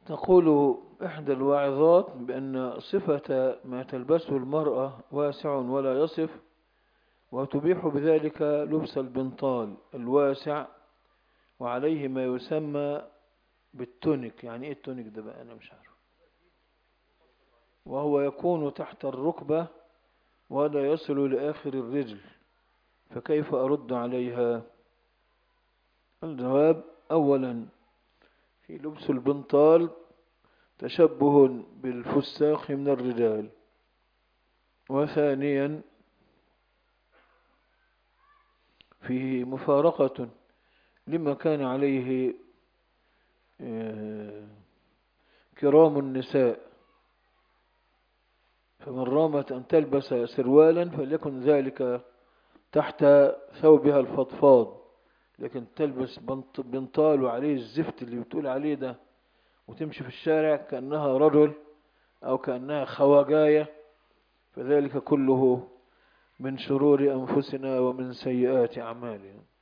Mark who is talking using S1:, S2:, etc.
S1: تقول إحدى الواعظات بأن صفة ما تلبسه المرأة واسع ولا يصف وتبيح بذلك لبس البنطال الواسع وعليه ما يسمى بالتونيك يعني ايه التونيك ده بقى انا مش عارف وهو يكون تحت الركبة ولا يصل لآخر الرجل فكيف أرد عليها الجواب أولا في لبس البنطال تشبه بالفساخ من الرجال وثانيا فيه مفارقة لما كان عليه كرام النساء فمن رامت أن تلبس سروالا فليكن ذلك تحت ثوبها الفضفاض لكن تلبس بنطال وعليه الزفت اللي بتقول عليه ده وتمشي في الشارع كأنها رجل أو كأنها خواجاية فذلك كله من شرور أنفسنا ومن سيئات أعمالنا